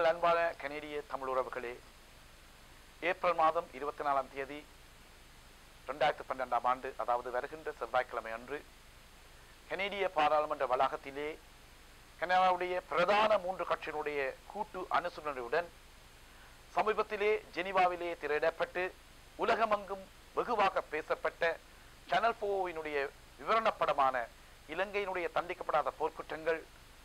எங்கள் அன்பான கனேடிய தமிழ் உறவுகளே ஏப்ரல் மாதம் இருபத்தி நாலாம் தேதி ரெண்டாயிரத்தி பன்னெண்டாம் ஆண்டு அதாவது வருகின்ற செவ்வாய்க்கிழமை அன்று கனேடிய பாராளுமன்ற வளாகத்திலே கனடாவுடைய பிரதான மூன்று கட்சியினுடைய கூட்டு அனுசரணையுடன் சமீபத்திலே ஜெனீவாவிலே திரையிடப்பட்டு உலகமெங்கும் வெகுவாக பேசப்பட்ட சேனல் போவினுடைய விவரணப்படமான இலங்கையினுடைய தண்டிக்கப்படாத போர்க்குற்றங்கள்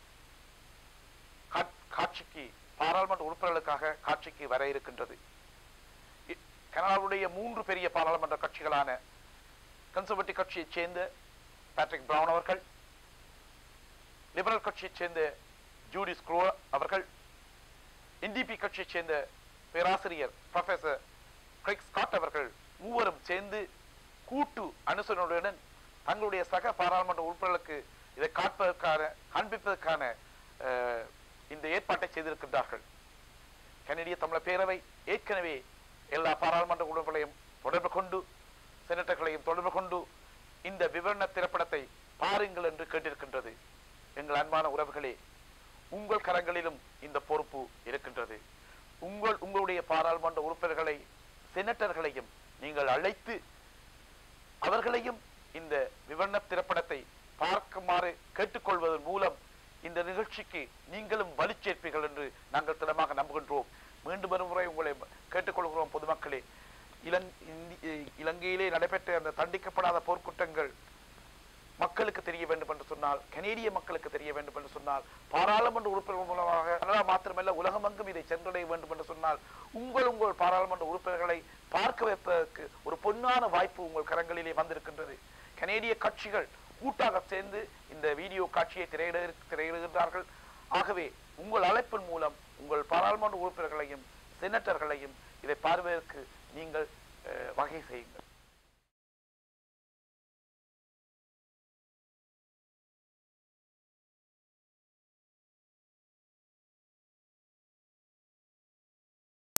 கா- காட்சிக்கு பாராளுமன்ற உறுப்பினர்களுக்காக காட்சிக்கு வர இருக்கின்றது இ- கனடாவுடைய மூன்று பெரிய பாராளுமன்ற கட்சிகளான கன்சர்வேட்டிவ் கட்சியைச் சேர்ந்த பேட்ரிக் பிரவுன் அவர்கள் லிபரல் கட்சியைச் சேர்ந்த ஜூடி ஸ்க்ரோ அவர்கள் என்டிபி கட்சியைச் சேர்ந்த பேராசிரியர் ப்ரொஃபசர் கிரிக் ஸ்காட் அவர்கள் மூவரும் சேர்ந்து கூட்டு அனுசரணையுடன் தங்களுடைய சக பாராளுமன்ற உறுப்பினர்களுக்கு இதை காட்பதற்கான காண்பிப்பதற்கான அஹ், இந்த ஏற்பாட்டை செய்திருக்கின்றார்கள் கனடிய தமிழர் பேரவை ஏற்கனவே எல்லா பாராளுமன்ற உறுப்பினர்களையும் தொடர்பு கொண்டு செனட்டர்களையும் தொடர்பு கொண்டு இந்த விவரண திரைப்படத்தை பாருங்கள் என்று கேட்டிருக்கின்றது எங்கள் அன்பான உறவுகளே உங்கள் கரங்களிலும் இந்த பொறுப்பு இருக்கின்றது உங்கள் உங்களுடைய பாராளுமன்ற உறுப்பினர்களை செனட்டர்களையும் நீங்கள் அழைத்து அவர்களையும் இந்த விவரண திரைப்படத்தை பார்க்குமாறு கேட்டுக்கொள்வதன் மூலம் இந்த நிகழ்ச்சிக்கு நீங்களும் வலுச்சேர்ப்பீர்கள் என்று நாங்கள் திடமாக நம்புகின்றோம் மீண்டும் ஒரு முறை உங்களை கேட்டுக்கொள்கிறோம் பொதுமக்களே இலங் இந்தி- இலங்கையிலே நடைபெற்ற அந்த தண்டிக்கப்படாத போர்க்குற்றங்கள் மக்களுக்கு தெரிய வேண்டும் என்று சொன்னால் கனேடிய மக்களுக்கு தெரிய வேண்டும் என்று சொன்னால் பாராளுமன்ற உறுப்பினர்கள் மூலமாக கனடா மாத்திரமல்ல உலகமெங்கும் இதை சென்றடைய வேண்டும் என்று சொன்னால் உங்கள் உங்கள் பாராளுமன்ற உறுப்பினர்களை பார்க்க வைப்பதற்கு ஒரு பொன்னான வாய்ப்பு உங்கள் கரங்களிலே வந்திருக்கின்றது கனேடிய கட்சிகள் கூட்டாக சேர்ந்து இந்த வீடியோ காட்சியை திரையிட திரையிடுகின்றார்கள் ஆகவே உங்கள் அழைப்பின் மூலம் உங்கள் பாராளுமன்ற உறுப்பினர்களையும் செனட்டர்களையும் இதை பார்வைக்கு நீங்கள் அஹ், வகை செய்யுங்கள்